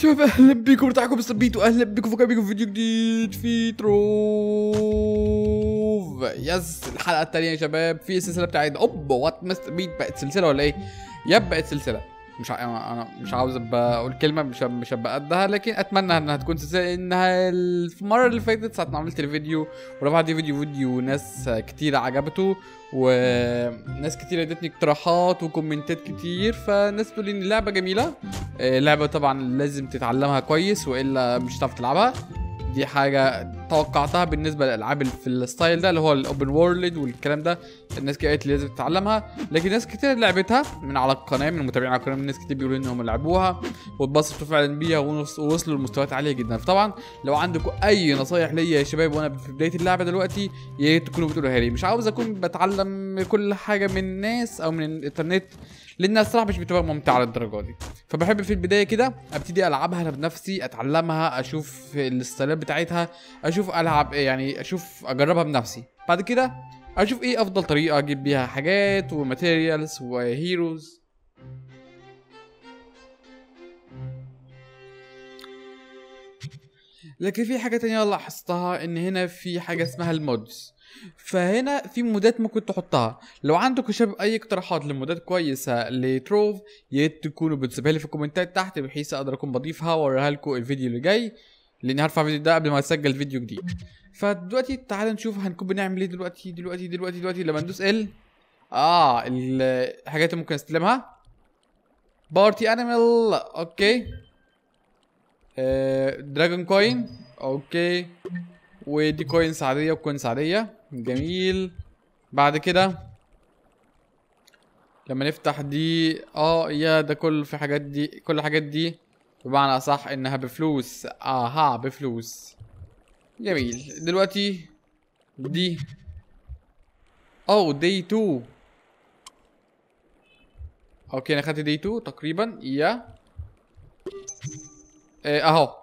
شباب اهلا بيكم بتاعكم مستر بيتو اهلا بيكم في بيكم في فيديو جديد في تروف يس الحلقه الثانيه يا شباب في السلسله بتاعتنا اوب وات مستر بيت بقت سلسله ولا ايه؟ يب بقت سلسله مش ع... انا أنا مش عاوز ابقى اقول كلمه مش مش هبقى قدها لكن اتمنى انها تكون سلسله انها المره اللي فاتت ساعه ما عملت الفيديو ورفعت فيديو فيديو ناس كتير عجبته وناس كتير ادتني اقتراحات وكومنتات كتير فالناس بتقول ان اللعبه جميله آه، لعبه طبعا لازم تتعلمها كويس والا مش هتعرف تلعبها دي حاجه توقعتها بالنسبه للالعاب اللي في الستايل ده اللي هو الاوبن وورلد والكلام ده الناس كانت قالت لي لازم تتعلمها لكن ناس كتير لعبتها من على القناه من متابعين على القناه من ناس كتير بيقولوا انهم لعبوها واتبسطوا فعلا بيها ونص- ووصلوا لمستويات عاليه جدا فطبعا لو عندكم اي نصايح ليا يا شباب وانا في بدايه اللعبه دلوقتي يا ريت تكونوا بتقولوها لي مش عاوز اكون بتعلم كل حاجه من الناس او من الانترنت لانها الصراحه مش بتبقى ممتعه للدرجه دي فبحب في البدايه كده ابتدي العبها انا بنفسي اتعلمها اشوف الستايلات بتاعتها اشوف العب إيه يعني اشوف اجربها بنفسي بعد كده اشوف ايه افضل طريقه اجيب بيها حاجات وماتيريالز وهيروز لكن في حاجه تانية لاحظتها ان هنا في حاجه اسمها المودز فهنا في مودات ممكن تحطها لو عندكم شباب اي اقتراحات لمودات كويسه لتروف يا ريت تكونوا بتسيبها لي في الكومنتات تحت بحيث اقدر اكون بضيفها واوريها لكم الفيديو اللي جاي لاني هرفع الفيديو ده قبل ما اسجل فيديو جديد فدلوقتي تعالى نشوف هنكون بنعمل ايه دلوقتي دلوقتي دلوقتي دلوقتي لما ندوس ال اه الحاجات اللي ممكن استلمها بارتي انيمال اوكي آه دراجون كوين اوكي ودي كوينز عادية وكوينز عادية جميل بعد كده لما نفتح دي اه يا ده كل في حاجات دي كل الحاجات دي بمعنى اصح انها بفلوس اها بفلوس جميل دلوقتي دي اوه دي 2 اوكي انا خدت دي 2 تقريبا يا إيه اهو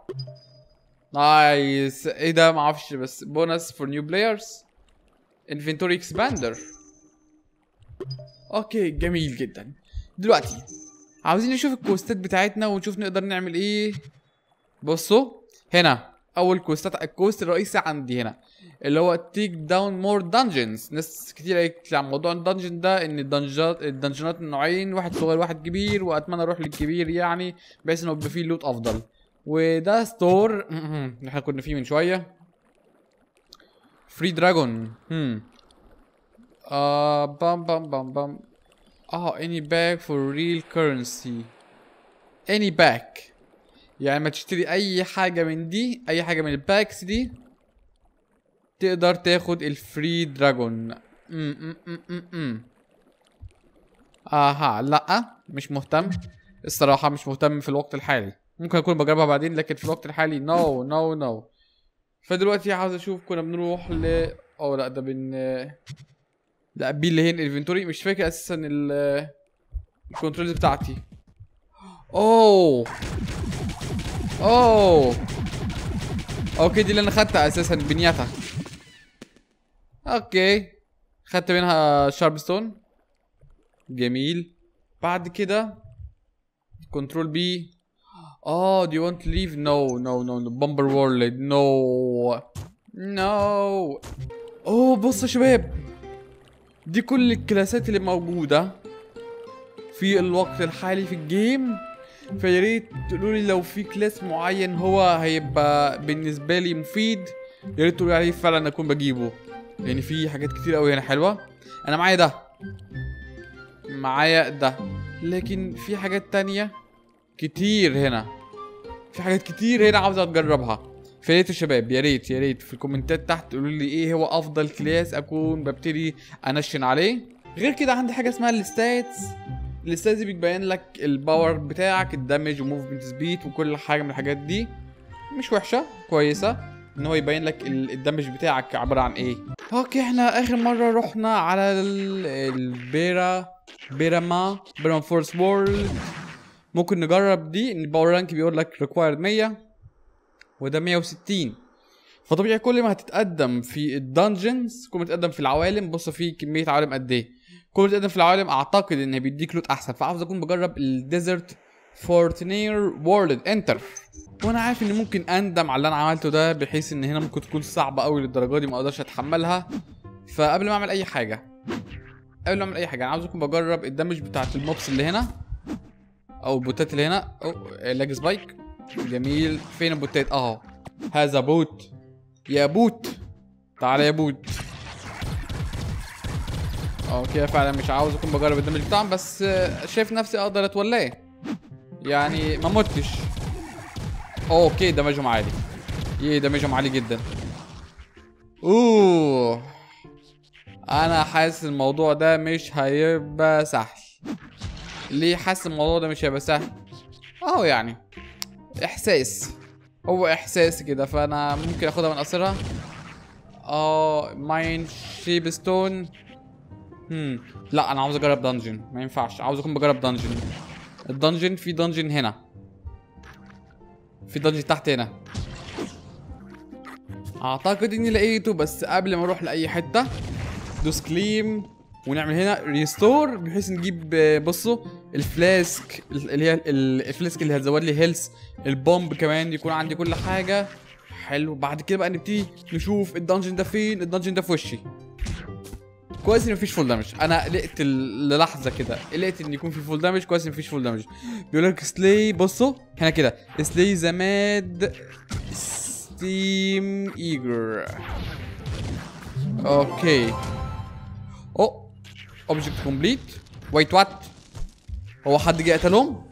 نايس ايه ده معرفش بس بونس فور نيو بلايرز انفنتوري اكسباندر اوكي جميل جدا دلوقتي عاوزين نشوف الكوستات بتاعتنا ونشوف نقدر نعمل ايه بصوا هنا اول كوستات الكوست الرئيسي عندي هنا اللي هو تيك داون مور دنجنز ناس كتير قالت لي عن موضوع الدنجن ده ان الدنجات الدنجنات نوعين واحد صغير واحد كبير واتمنى اروح للكبير يعني بحيث انه يبقى فيه لوت افضل وده ستور اللي احنا كنا فيه من شويه فري دراجون هم آه بام بام بام بام اه any bag for real currency any bag يعني ما تشتري اي حاجة من دي اي حاجة من الباكس دي تقدر تاخد الفري دراجون م- م- م- م- م. اها لا مش مهتم الصراحة مش مهتم في الوقت الحالي ممكن اكون بجربها بعدين لكن في الوقت الحالي نو نو نو فدلوقتي عاوز اشوف كنا بنروح ل او لا ده بن لا بي اللي هي الانفنتوري مش فاكر اساسا ال الكنترولز بتاعتي اوه اوه اوكي دي اللي انا خدتها اساسا بنيتها اوكي خدت منها شارب ستون جميل بعد كده كنترول بي Oh, do you want to leave? No, no, no, no. Bumper World. No. No. اوه بصوا يا شباب دي كل الكلاسات اللي موجودة في الوقت الحالي في الجيم فيا ريت تقولوا لي لو في كلاس معين هو هيبقى بالنسبة لي مفيد يا ريت تقولوا عليه فعلا اكون بجيبه لان في حاجات كتير قوي هنا حلوة انا معايا ده معايا ده لكن في حاجات تانية كتير هنا في حاجات كتير هنا عاوز اجربها فيا ريت يا شباب يا ريت يا ريت في الكومنتات تحت تقولوا لي ايه هو افضل كلاس اكون ببتدي انشن عليه غير كده عندي حاجه اسمها الستاتس الستاتس دي بتبين لك الباور بتاعك الدمج وموفمنت سبيد وكل حاجه من الحاجات دي مش وحشه كويسه ان هو يبين لك ال- الدمج بتاعك عباره عن ايه اوكي احنا اخر مره رحنا على ال- البيرا بيراما بيراما فورس وورلد ممكن نجرب دي ان الباور رانك بيقول لك ريكوايرد 100 وده 160 فطبيعي كل ما هتتقدم في الدنجنز كل ما تتقدم في العوالم بص في كميه عوالم قد ايه كل ما تتقدم في العوالم اعتقد ان بيديك لوت احسن فعاوز اكون بجرب الديزرت فورتنير وورلد انتر وانا عارف ان ممكن اندم على اللي انا عملته ده بحيث ان هنا ممكن تكون صعبه قوي للدرجه دي ما اقدرش اتحملها فقبل ما اعمل اي حاجه قبل ما اعمل اي حاجه انا عاوزكم بجرب الدمج بتاعت الموبس اللي هنا او البوتات اللي هنا او لاج سبايك جميل فين البوتات اهو هذا بوت يا بوت تعالى يا بوت اوكي فعلا مش عاوز اكون بجرب الدمج بتاعهم بس آه، شايف نفسي اقدر اتولاه يعني ما متش اوكي دمجهم عالي يي دمجهم عالي جدا اوه انا حاسس الموضوع ده مش هيبقى سهل ليه حاسس الموضوع ده مش هيبقى سهل اهو يعني احساس هو احساس كده فانا ممكن اخدها من قصرها اه ماين شيب ستون هم لا انا عاوز اجرب دنجن ما ينفعش عاوز اكون بجرب دنجن الدنجن في دنجن هنا في دنجن تحت هنا اعتقد اني لقيته بس قبل ما اروح لاي حته دوس كليم ونعمل هنا ريستور بحيث نجيب آه، بصوا الفلاسك اللي هي ال- الفلاسك اللي هتزود لي هيلث البومب كمان يكون عندي كل حاجه حلو بعد كده بقى نبتدي نشوف الدنجن ده فين الدنجن ده في وشي كويس ان مفيش فول دامج انا قلقت ال- للحظه كده قلقت ان يكون في فول دامج كويس ان مفيش فول دامج بيقول لك سلاي بصوا هنا كده سلاي زماد ستيم ايجر اوكي او اوبجكت كومبليت ويت وات هو حد جه قتلهم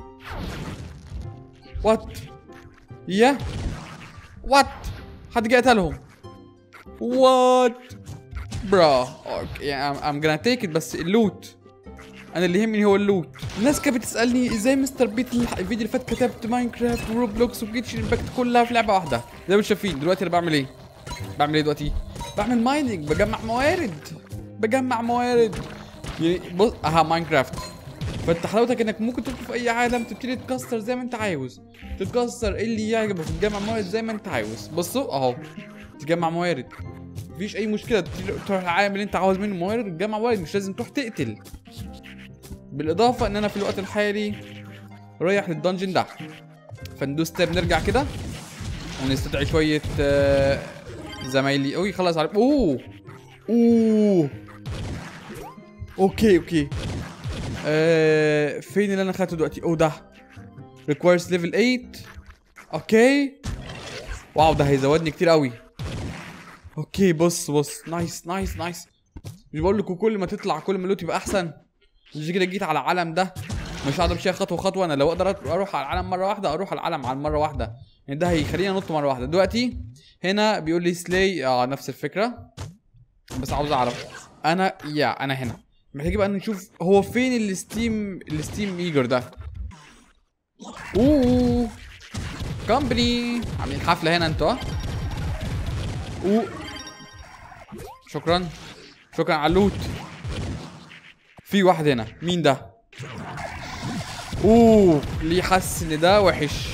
وات يا وات حد جه قتلهم وات برا اوكي ام جونا تيك بس اللوت انا اللي يهمني هو اللوت الناس كانت بتسالني ازاي مستر بيت الح- الفيديو اللي فات كتبت ماينكرافت وروبلوكس وجيتشن امباكت كلها في لعبه واحده زي ما انتم شايفين دلوقتي انا بعمل ايه بعمل ايه دلوقتي بعمل مايننج بجمع موارد بجمع موارد يعني بص اها ماينكرافت فانت حلاوتك انك ممكن تدخل في اي عالم تبتدي تكسر زي ما انت عاوز تكسر إيه اللي يعجبك تجمع موارد زي ما انت عاوز بصوا اهو تجمع موارد مفيش اي مشكله تبتدي تروح العالم اللي انت عاوز منه موارد تجمع موارد مش لازم تروح تقتل بالاضافه ان انا في الوقت الحالي رايح للدنجن ده فندوس تاب نرجع كده ونستدعي شويه آه، زمايلي اوي خلاص عارف اوه اوه اوكي اوكي آه فين اللي انا خدته دلوقتي اوه ده requires level 8 اوكي واو ده هيزودني كتير قوي اوكي بص بص نايس نايس نايس مش بقول لكم كل ما تطلع كل ما اللوت يبقى احسن مش كده جيت على العالم ده مش هقدر امشيها خطوه خطوه انا لو اقدر اروح على العالم مره واحده اروح على العالم على مره واحده يعني ده هيخليني انط مره واحده دلوقتي هنا بيقول لي سلاي اه نفس الفكره بس عاوز اعرف انا يا انا هنا محتاج بقى نشوف هو فين الستيم الستيم ايجر ده اوه كومباني عاملين حفله هنا انتوا ها؟ اوه شكرا شكرا على اللوت في واحد هنا مين ده اوه ليه حاسس ان ده وحش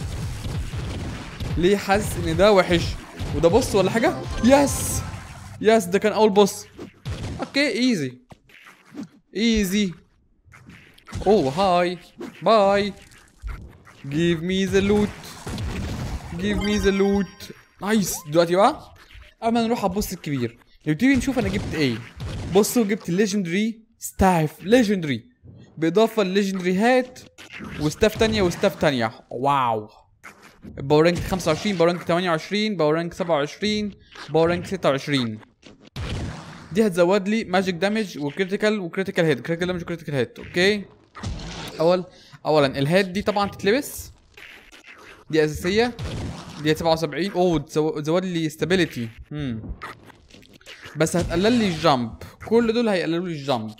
ليه حاسس ان ده وحش وده بص ولا حاجه يس يس ده كان اول بص اوكي ايزي ايزي اوه هاي باي give me the loot give me the loot نايس دلوقتي بقى اما نروح على البوس الكبير نبتدي نشوف انا جبت ايه بصوا جبت ليجندري ستاف ليجندري باضافه لليجندري هات وستاف تانية وستاف تانية واو باور رانك 25 باور رانك 28 باور رانك 27 باور رانك 26 دي هتزود لي ماجيك دامج وكريتيكال وكريتيكال هيد كريتيكال دامج وكريتيكال هيد اوكي اول اولا الهيد دي طبعا تتلبس دي اساسيه دي 77 اوه تزو- تزود لي ستابيليتي امم بس هتقلل لي الجامب كل دول هيقللوا لي الجامب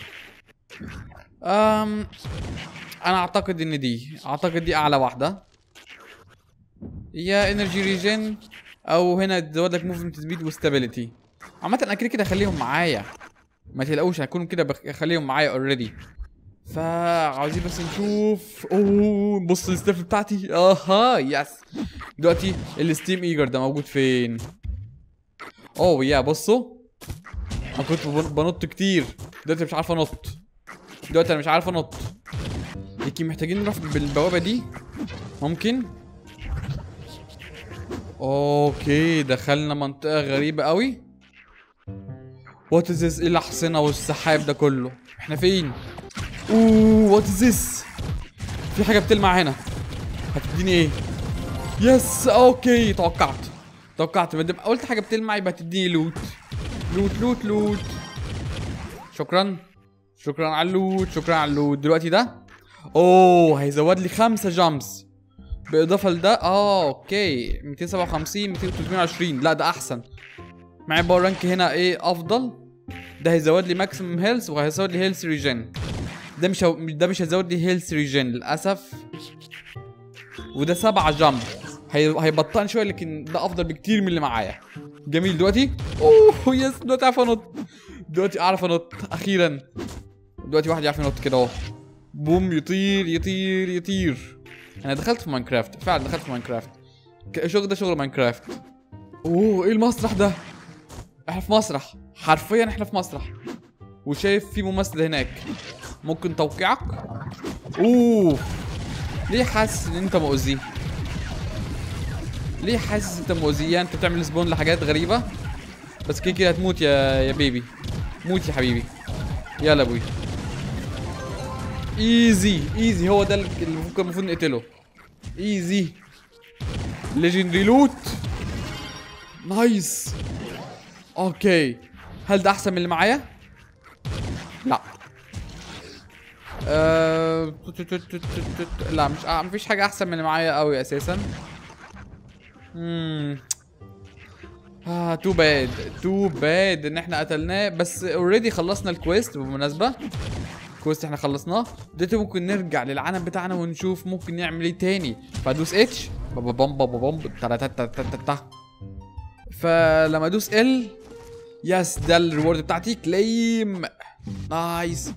أم انا اعتقد ان دي اعتقد دي اعلى واحده يا انرجي ريجن او هنا تزود لك موفمنت سبيد وستابيليتي عامه انا كده كده اخليهم معايا ما تقلقوش هكون كده بخليهم معايا اوريدي فعاوزين بس نشوف اوه بص الستاف بتاعتي اها يس دلوقتي الستيم ايجر ده موجود فين اوه يا بصوا انا كنت بن- بنط كتير دلوقتي مش عارف انط دلوقتي انا مش عارف انط يمكن محتاجين نروح بالبوابه دي ممكن اوكي دخلنا منطقة غريبة قوي وات از ذس ايه الاحصنة والسحاب ده كله احنا فين اوه وات از ذس في حاجة بتلمع هنا هتديني ايه يس اوكي توقعت توقعت ما دام قلت حاجة بتلمع يبقى هتديني لوت لوت لوت لوت شكرا شكرا على اللوت شكرا على اللوت دلوقتي ده اوه هيزود لي خمسة جامبس بالاضافه لده اه اوكي 257 200 320 لا ده احسن معايا باور رانك هنا ايه افضل ده هيزود لي ماكسيمم هيلث وهيزود لي هيلث ريجن ده مش هو... ده مش هيزود لي هيلث ريجن للاسف وده سبعة جامب هي... هيبطئني شويه لكن ده افضل بكتير من اللي معايا جميل دلوقتي اوه يس دلوقتي اعرف انط دلوقتي اعرف انط اخيرا دلوقتي واحد يعرف ينط كده اهو بوم يطير يطير يطير انا دخلت في ماينكرافت فعلا دخلت في ماينكرافت ك- شغل ده شغل ماينكرافت اوه ايه المسرح ده احنا في مسرح حرفيا احنا في مسرح وشايف في ممثل هناك ممكن توقيعك اوه ليه حاسس ان انت مؤذي ليه حاسس انت مؤذي يعني انت بتعمل سبون لحاجات غريبه بس كده كده هتموت يا يا بيبي موت يا حبيبي يلا ابوي ايزي ايزي هو ده اللي ممكن المفروض نقتله ايزي ليجندري لوت نايس اوكي هل ده احسن من اللي معايا لا أه... لا مش آه مفيش حاجه احسن من اللي معايا قوي اساسا امم اه تو باد تو باد ان احنا قتلناه بس اوريدي خلصنا الكويست بالمناسبه كويست احنا خلصناه دلوقتي ممكن نرجع للعالم بتاعنا ونشوف ممكن نعمل ايه تاني فادوس اتش بابا بام بابا بام تاتا فلما ادوس ال يس ده الريورد بتاعتي كليم نايس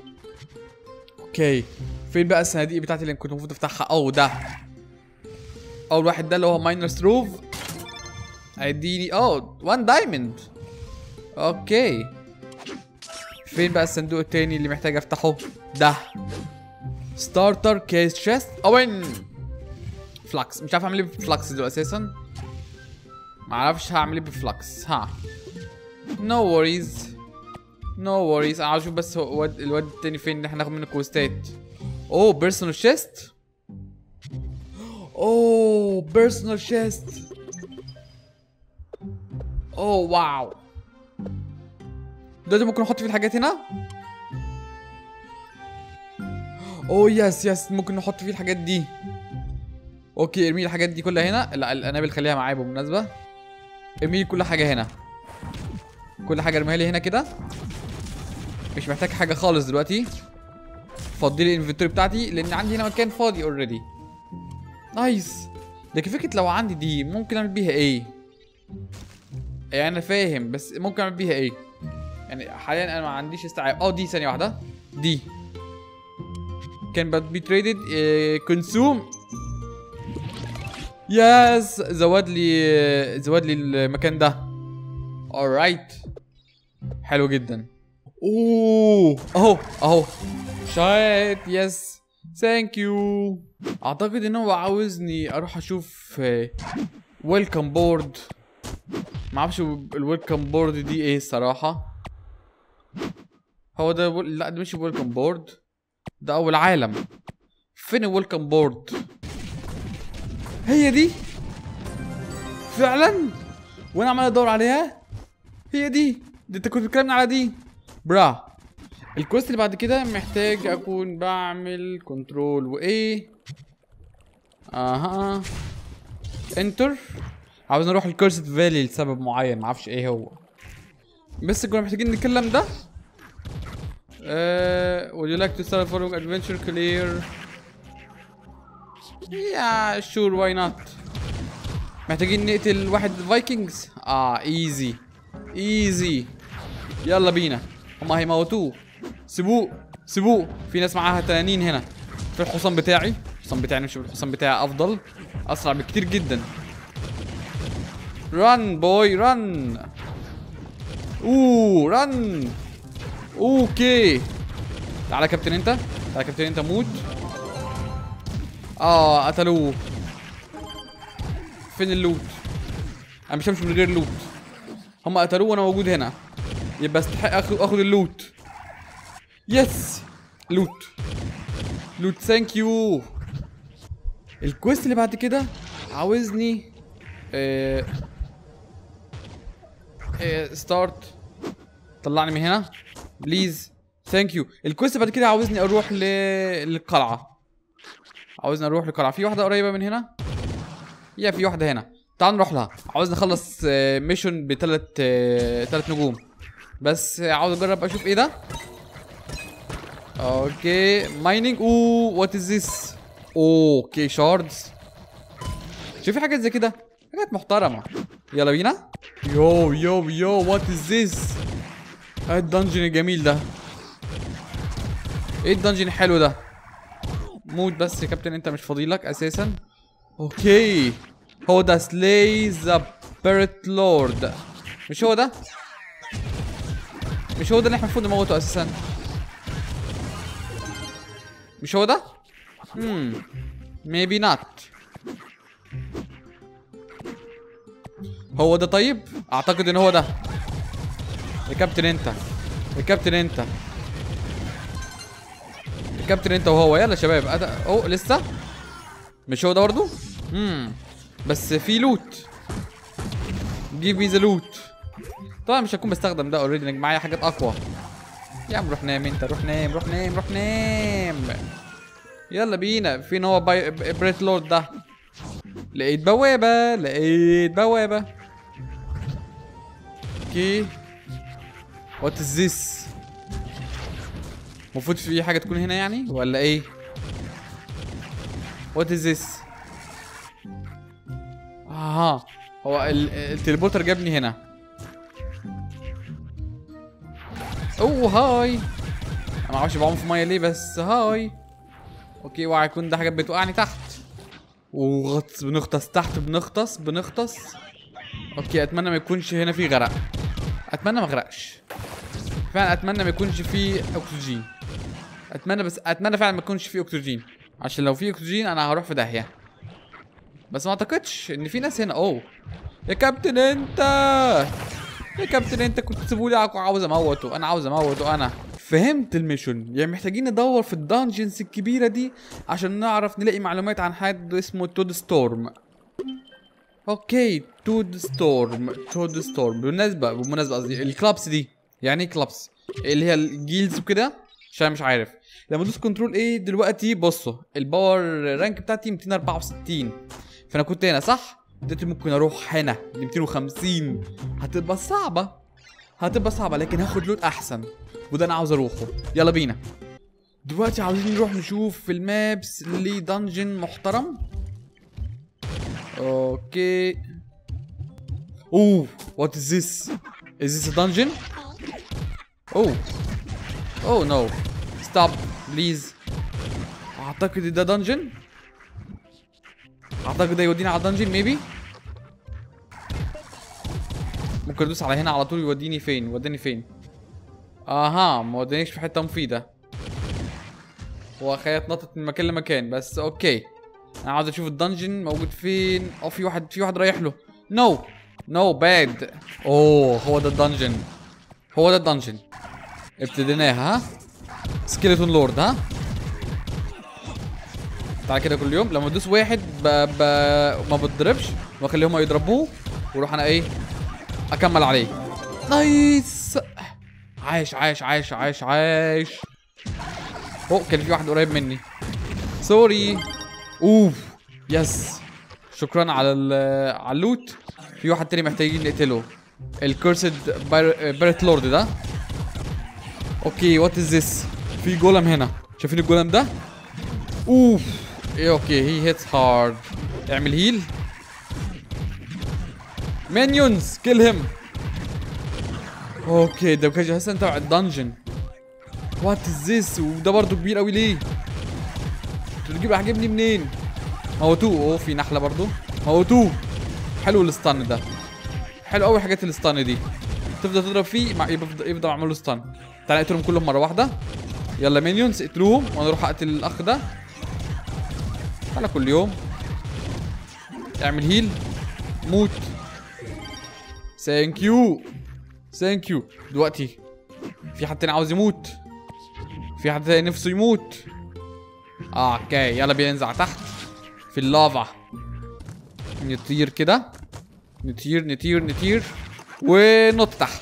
اوكي فين بقى الصناديق بتاعتي اللي كنت المفروض افتحها او ده اول واحد ده اللي هو ماينر ستروف هيديني اه 1 دايموند اوكي فين بقى الصندوق التاني اللي محتاج افتحه ده ستارتر كيس شيست اوين فلكس مش عارف اعمل ايه بفلكس دلوقتي اساسا معرفش هعمل ايه بفلكس ها نو وريز نو وريز انا عاوز اشوف بس هو الواد الواد التاني فين اللي احنا ناخد منه كوستات اوه بيرسونال شيست اوه بيرسونال شيست اوه واو دلوقتي ممكن احط فيه الحاجات هنا اوه يس يس ممكن نحط فيه الحاجات دي اوكي ارمي الحاجات دي كلها هنا لا الانابل خليها معايا بالمناسبه ارمي لي كل حاجه هنا كل حاجه ارميها لي هنا كده مش محتاج حاجه خالص دلوقتي فضي لي الانفنتوري بتاعتي لان عندي هنا مكان فاضي اوريدي نايس لكن فكره لو عندي دي ممكن اعمل بيها ايه يعني انا فاهم بس ممكن اعمل بيها ايه يعني حاليا انا ما عنديش استيعاب اه دي ثانيه واحده دي كان but be traded uh, consume يس زود لي زود لي المكان ده alright حلو جدا اوه اهو اهو شايت يس ثانك يو اعتقد ان هو عاوزني اروح اشوف ويلكم بورد ما اعرفش الويلكم بورد دي ايه الصراحه هو ده ول... لا ده مش ويلكم بورد ده اول عالم فين الويلكم بورد هي دي فعلا وانا عمال ادور عليها هي دي دي انت كنت بتكلمني على دي برا الكويست اللي بعد كده محتاج اكون بعمل كنترول وايه اها انتر عاوز نروح الكورسيت فالي لسبب معين معرفش ايه هو بس كنا محتاجين نتكلم ده Uh, would you like to start a following adventure clear? Yeah, sure, why not? محتاجين نقتل واحد فايكنجز؟ اه ايزي ايزي يلا بينا هما هيموتوه سيبوه سيبوه في ناس معاها تنانين هنا في الحصان بتاعي الحصان بتاعي نمشي بالحصان بتاعي افضل اسرع بكتير جدا رن بوي رن اوه رن اوكي تعالى يا كابتن انت تعالى يا كابتن انت موت اه قتلوه فين اللوت انا مش همشي من غير لوت هم قتلوه وانا موجود هنا يبقى استحق اخد اخد اللوت يس لوت لوت ثانك يو الكويست اللي بعد كده عاوزني آه آه ستارت طلعني من هنا بليز ثانك يو الكويست بعد كده عاوزني اروح ل... للقلعه عاوزني اروح للقلعه في واحده قريبه من هنا يا في واحده هنا تعال نروح لها عاوز نخلص آه، ميشن بثلاث ثلاث نجوم بس آه، عاوز اجرب اشوف ايه ده اوكي مايننج اوه وات از ذس اوكي شاردز شوفي حاجات زي كده حاجات محترمه يلا بينا يو يو يو وات از ذس ايه الدنجن الجميل ده ايه الدنجن الحلو ده موت بس يا كابتن انت مش فاضيلك اساسا اوكي هو ده سلاي ذا بيرت لورد مش هو ده مش هو ده اللي احنا المفروض نموته اساسا مش هو ده امم maybe not هو ده طيب اعتقد ان هو ده يا كابتن انت يا كابتن انت يا كابتن انت وهو يلا يا شباب أد... اوه لسه مش هو ده برضه امم بس في لوت جيب مي ذا لوت طبعا مش هكون بستخدم ده اوريدي معايا حاجات اقوى يا عم روح نام انت روح نام روح نام روح نام يلا بينا فين هو باي... ب- بريت لورد ده لقيت بوابة لقيت بوابة اوكي وات از ذس المفروض في حاجة تكون هنا يعني ولا ايه وات از ذس اها هو ال- التليبورتر جابني هنا اوه هاي انا ما اعرفش بعوم في ميه ليه بس هاي اوكي اوعى يكون ده حاجات بتوقعني تحت وغطس بنغطس تحت بنغطس بنغطس اوكي اتمنى ما يكونش هنا في غرق اتمنى ما اغرقش فعلا اتمنى ما يكونش في اكسجين اتمنى بس اتمنى فعلا ما يكونش في اكسجين عشان لو في اكسجين انا هروح في داهيه بس ما اعتقدش ان في ناس هنا اوه يا كابتن انت يا كابتن انت كنت تسيبولي عاوز اموته انا عاوز اموته انا فهمت الميشن يعني محتاجين ندور في الدانجنز الكبيره دي عشان نعرف نلاقي معلومات عن حد اسمه تود ستورم اوكي تود ستورم تود ستورم بالمناسبه بالمناسبه قصدي الكلابس دي يعني ايه كلابس اللي هي الجيلز وكده عشان مش عارف لما ادوس كنترول ايه دلوقتي بصوا الباور رانك بتاعتي 264 فانا كنت هنا صح دلوقتي ممكن اروح هنا ل 250 هتبقى صعبه هتبقى صعبه لكن هاخد لود احسن وده انا عاوز اروحه يلا بينا دلوقتي عاوزين نروح نشوف في المابس اللي دنجن محترم اوكي اوه وات از ذس از ذس دنجن اوه اوه نو ستوب بليز اعتقد ده دنجن اعتقد ده يودينا على دنجن ميبي ممكن ادوس على هنا على طول يوديني فين يوديني فين اها ما ودانيش في حته مفيده هو خليها تنطط من مكان لمكان بس اوكي انا عاوز اشوف الدنجن موجود فين او في واحد في واحد رايح له نو نو باد اوه هو ده الدنجن هو ده الدنجن ابتديناها ها سكيلتون لورد ها تعالى كده كل يوم لما ادوس واحد ب... ب... ما بتضربش واخلي هما يضربوه واروح انا ايه اكمل عليه نايس عايش عايش عايش عايش عايش اوه كان في واحد قريب مني سوري اوف يس شكرا على ال- على اللوت في واحد تاني محتاجين نقتله الكورسد بيرت لورد ده اوكي وات از ذس في جولم هنا شايفين الجولم ده اوف ايه اوكي هي هيتس هارد اعمل هيل مينيونز كيل هيم اوكي ده كان حاسس تبع الدنجن وات از ذس وده برضه كبير قوي ليه انتوا بتجيب عاجبني منين موتوه اوه في نحله برضه موتوه حلو الستان ده حلو قوي حاجات الستان دي تفضل تضرب فيه مع يفضل يفضل معمول له ستان تعالى نقتلهم كلهم مره واحده يلا مينيونز اقتلوهم وانا اروح اقتل الاخ ده تعالى كل يوم اعمل هيل موت ثانك يو ثانك يو دلوقتي في حد تاني عاوز يموت في حد تاني نفسه يموت اه اوكي يلا بينا ننزل تحت في اللافا نطير كده نطير نطير نطير ونط تحت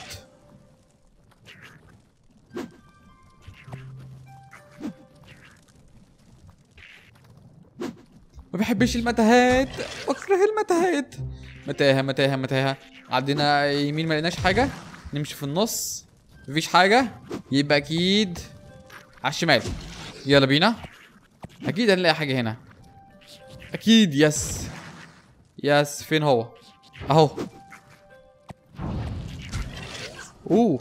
ما بحبش المتاهات بكره المتاهات متاهه متاهه متاهه عدينا يمين ما لقيناش حاجه نمشي في النص مفيش حاجه يبقى اكيد على الشمال يلا بينا اكيد هنلاقي حاجه هنا اكيد يس يس فين هو اهو اوه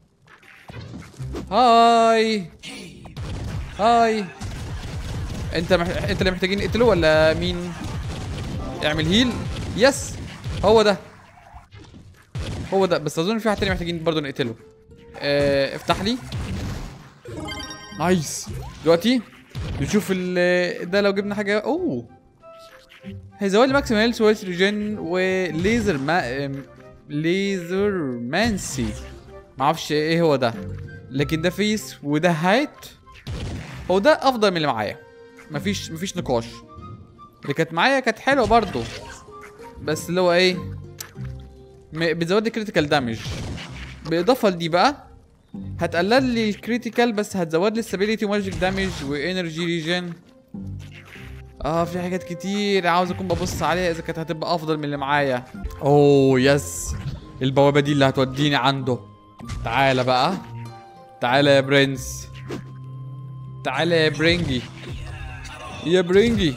هاي هاي انت مح... انت اللي محتاجين نقتله ولا مين اعمل هيل يس هو ده هو ده بس اظن في حد تاني محتاجين برضه نقتله اه... افتح لي نايس دلوقتي نشوف ال... ده لو جبنا حاجه اوه هيزود لي ماكسيمم هيلث وهيلث ريجن وليزر ما ام- ليزر مانسي معرفش ايه هو ده لكن ده فيس وده هايت هو ده افضل من اللي معايا مفيش مفيش نقاش اللي كانت معايا كانت حلوه برضو بس اللي هو ايه م- بتزود لي كريتيكال دامج بالاضافه لدي بقى هتقلل لي الكريتيكال بس هتزود لي الستابيليتي وماجيك دامج وانرجي ريجن اه في حاجات كتير عاوز اكون ببص عليها اذا كانت هتبقى افضل من اللي معايا اوه يس البوابه دي اللي هتوديني عنده تعالى بقى تعالى يا برنس تعالى يا برينجي يا برينجي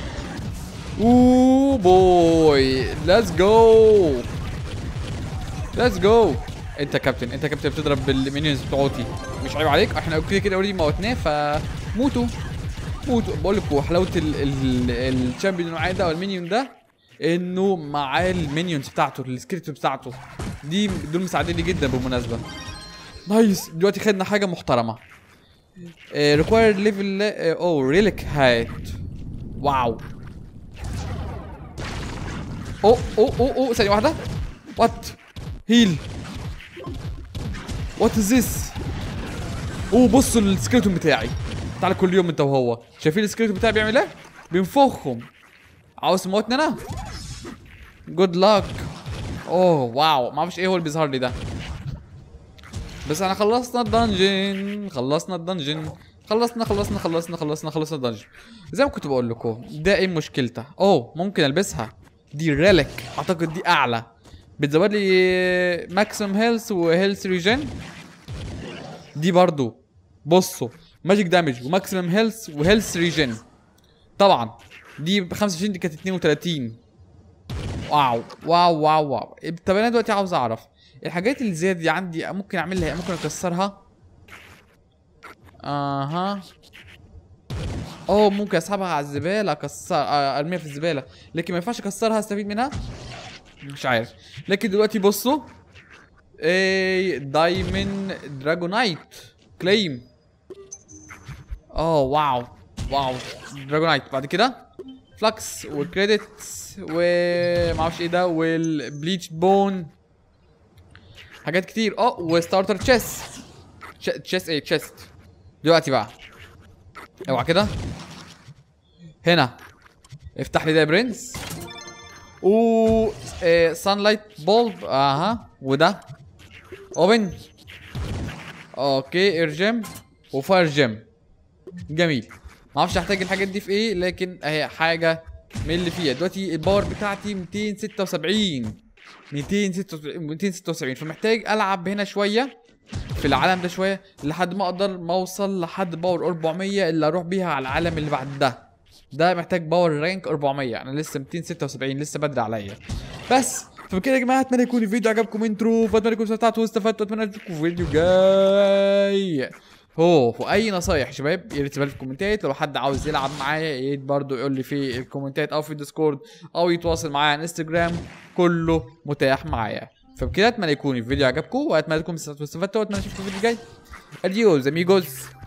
اوه بوي ليتس جو ليتس جو انت كابتن انت كابتن بتضرب بالمينيونز بتوعتي مش عيب عليك احنا كده كده اوريدي موتناه فموتوا موتوا بقول لكم حلاوه ال- ال- الشامبيون اللي معايا ده او المينيون ده انه معاه المينيونز بتاعته السكريبت بتاعته دي دول مساعديني جدا بالمناسبه نايس دلوقتي خدنا حاجه محترمه ريكوايرد ليفل اوه ريليك هايت واو اوه اوه اوه اوه ثانيه واحده وات هيل وات از ذس اوه بصوا السكيلتون بتاعي تعالى كل يوم انت وهو شايفين السكيلتون بتاعي بيعمل ايه بينفخهم عاوز تموتني انا جود لاك اوه واو ما اعرفش ايه هو اللي بيظهر لي ده بس احنا خلصنا الدنجن خلصنا الدنجن خلصنا خلصنا خلصنا خلصنا خلصنا الدنجن زي ما كنت بقول لكم ده ايه مشكلته اوه ممكن البسها دي ريليك اعتقد دي اعلى بتزود لي ماكسيمم هيلث وهيلث ريجن دي برضو بصوا ماجيك دامج وماكسيمم هيلث وهيلث ريجن طبعا دي ب 25 دي كانت 32 واو واو واو واو طب انا دلوقتي عاوز اعرف الحاجات اللي زيادة دي عندي ممكن اعملها إيه؟ ممكن اكسرها اها اوه ممكن اسحبها على الزبالة اكسر آه، ارميها في الزبالة لكن ما ينفعش اكسرها استفيد منها مش عارف لكن دلوقتي بصوا ايه دايمن دراجونايت كليم اوه واو واو دراجونايت بعد كده فلكس والكريدتس ومعرفش ايه ده والبليتش بون حاجات كتير اه وستارتر تشيس تشيس ايه تشيست دلوقتي بقى اوعى كده هنا افتح لي ده يا برنس و سان لايت بولب اها وده اوبن اوكي اير جيم وفاير جيم جميل ما اعرفش احتاج الحاجات دي في ايه لكن اهي حاجه من اللي فيها دلوقتي الباور بتاعتي 276 276 276 فمحتاج العب هنا شويه في العالم ده شويه لحد ما اقدر ما اوصل لحد باور 400 اللي اروح بيها على العالم اللي بعد ده ده محتاج باور رانك 400 انا لسه 276 لسه بدري عليا بس فبكده يا جماعه اتمنى يكون الفيديو عجبكم انترو فاتمنى تكونوا استمتعتوا واستفدتوا اتمنى اشوفكم في فيديو جاي هو واي نصايح يا شباب يا ريت تسيبها لي في الكومنتات لو حد عاوز يلعب معايا يا ريت برضه يقول لي في الكومنتات او في الديسكورد او يتواصل معايا على انستجرام كله متاح معايا فبكده اتمنى يكون الفيديو عجبكم واتمنى تكونوا استفدتوا واتمنى اشوفكم في الفيديو الجاي اديوز اميجوز